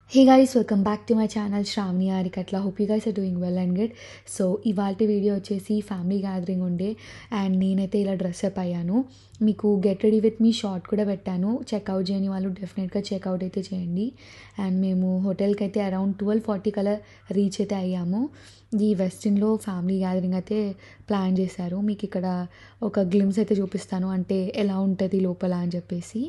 Hey guys welcome back to my channel Sravani Arikatla hope you guys are doing well and good so ఇవాళ video వచ్చేసి family gathering ఉండే and నేనైతే ఇలా dress up అయ్యాను మీకు get ready with me short కూడా పెట్టాను చెక్అవుట్ చేయని వాళ్ళు డెఫినెట్గా చెక్అవుట్ అయితే చేయండి అండ్ మేము హోటల్కి అయితే అరౌండ్ ట్వెల్వ్ ఫార్టీ కల్లా రీచ్ అయితే అయ్యాము ఈ వెస్టిన్లో ఫ్యామిలీ గ్యాదరింగ్ అయితే ప్లాన్ చేశారు మీకు ఇక్కడ ఒక గ్లిమ్స్ అయితే చూపిస్తాను అంటే ఎలా ఉంటుంది లోపల అని చెప్పేసి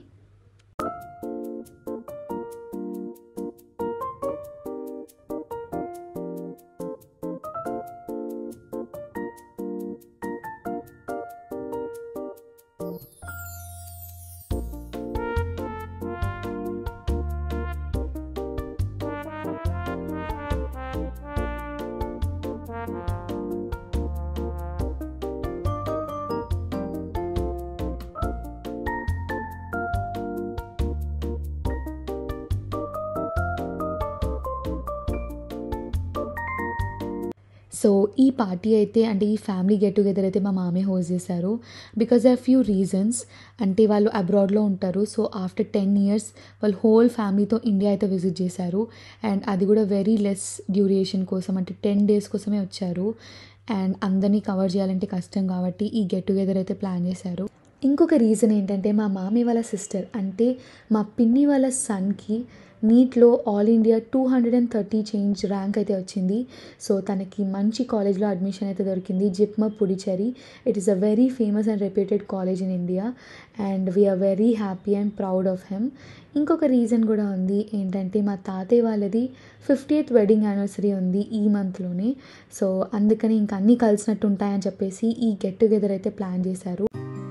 సో ఈ పార్టీ అయితే అంటే ఈ ఫ్యామిలీ గెట్ టుగెదర్ అయితే మా మామే హోస్ట్ చేశారు బికాజ్ ఆర్ ఫ్యూ రీజన్స్ అంటే వాళ్ళు అబ్రాడ్లో ఉంటారు సో ఆఫ్టర్ టెన్ ఇయర్స్ వాళ్ళు హోల్ ఫ్యామిలీతో ఇండియా అయితే విజిట్ చేశారు అండ్ అది కూడా వెరీ లెస్ డ్యూరేషన్ కోసం అంటే టెన్ డేస్ కోసమే వచ్చారు అండ్ అందరినీ కవర్ చేయాలంటే కష్టం కాబట్టి ఈ గెట్ టుగెదర్ అయితే ప్లాన్ చేశారు ఇంకొక రీజన్ ఏంటంటే మా మామీ వాళ్ళ సిస్టర్ అంటే మా పిన్ని వాళ్ళ సన్కి నీట్లో all India two hundred and thirty change rank అయితే వచ్చింది సో తనకి మంచి కాలేజ్లో అడ్మిషన్ అయితే దొరికింది JIPMER Puducherry it is a very famous and reputed college in India and we are very happy and proud of him ఇంకొక రీజన్ కూడా ఉంది ఏంటంటే మా తాతయ్య వాళ్ళది ఫిఫ్టీయత్ వెడ్డింగ్ యానివర్సరీ ఉంది ఈ మంత్లోనే సో అందుకని ఇంక అన్నీ కలిసినట్టు ఉంటాయని చెప్పేసి ఈ గెట్ టుగెదర్ అయితే ప్లాన్ చేశారు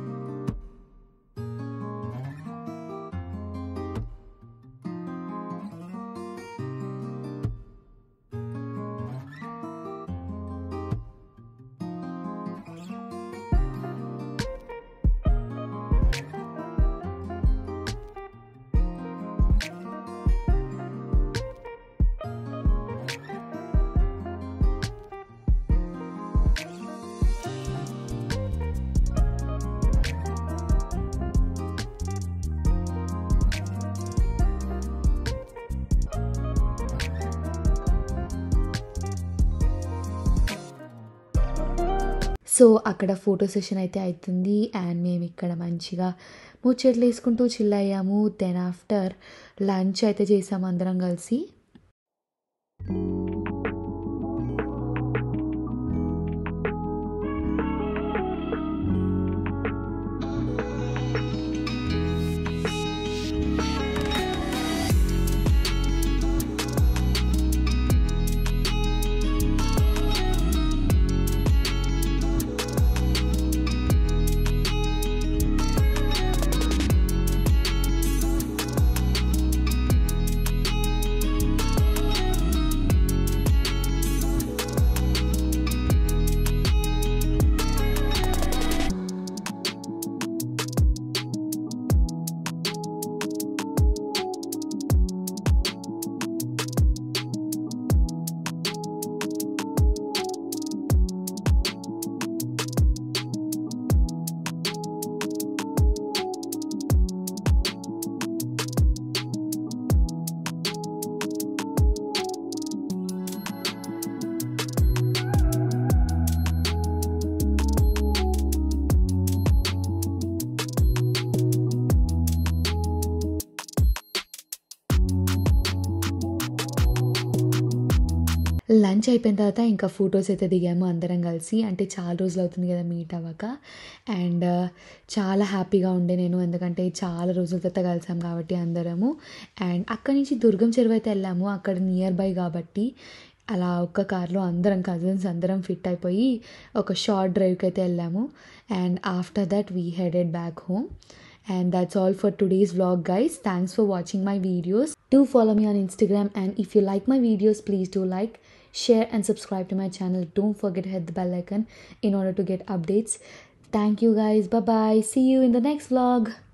సో అక్కడ ఫోటో సెషన్ అయితే అవుతుంది అండ్ మేము ఇక్కడ మంచిగా ముచ్చట్లు వేసుకుంటూ చిల్ అయ్యాము దెన్ ఆఫ్టర్ లంచ్ అయితే చేసాము అందరం కలిసి లంచ్ అయిపోయిన తర్వాత ఇంకా ఫొటోస్ అయితే దిగాము అందరం కలిసి అంటే చాలా రోజులు అవుతుంది కదా మీట్ అవ్వక అండ్ చాలా హ్యాపీగా ఉండే నేను ఎందుకంటే చాలా రోజుల తర్వాత కలిసాం కాబట్టి అందరము అండ్ అక్కడి నుంచి దుర్గం చెరువు అయితే వెళ్ళాము అక్కడ నియర్ బై కాబట్టి అలా ఒక్క కార్లో అందరం కజిన్స్ అందరం ఫిట్ అయిపోయి ఒక షార్ట్ డ్రైవ్కి అయితే వెళ్ళాము and after that we headed back home And that's all for today's vlog, guys. Thanks for watching my videos. Do follow me on Instagram, and if you like my videos, please do like, share, and subscribe to my channel. Don't forget to hit the bell icon in order to get updates. Thank you, guys. Bye bye. See you in the next vlog.